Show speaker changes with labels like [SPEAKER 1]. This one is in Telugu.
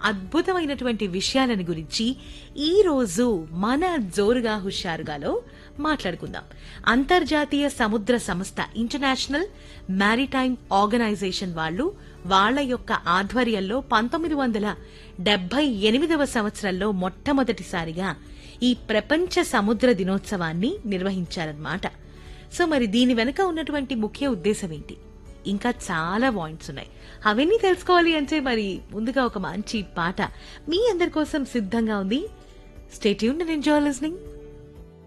[SPEAKER 1] అద్భుతమైనటువంటి విషయాలను గురించి ఈ రోజు మన జోరుగా హుషారుగాలో మాట్లాడుకుందాం అంతర్జాతీయ సముద్ర సంస్థ ఇంటర్నేషనల్ మ్యారిటైమ్ ఆర్గనైజేషన్ వాళ్ళు వాళ్ళ యొక్క ఆధ్వర్యంలో పంతొమ్మిది వందల డెబ్బై ఎనిమిదవ సంవత్సరంలో మొట్టమొదటిసారిగా ఈ ప్రపంచ సముద్ర దినోత్సవాన్ని నిర్వహించారన్నమాట సో మరి దీని వెనుక ఉన్నటువంటి ముఖ్య ఉద్దేశం ఏంటి ఇంకా చాలా పాయింట్స్ ఉన్నాయి అవన్నీ తెలుసుకోవాలి అంటే మరి ముందుగా ఒక మంచి పాట మీ అందరి కోసం సిద్ధంగా ఉంది స్టేట్యూన్ ఎంజాయ్ లిస్నింగ్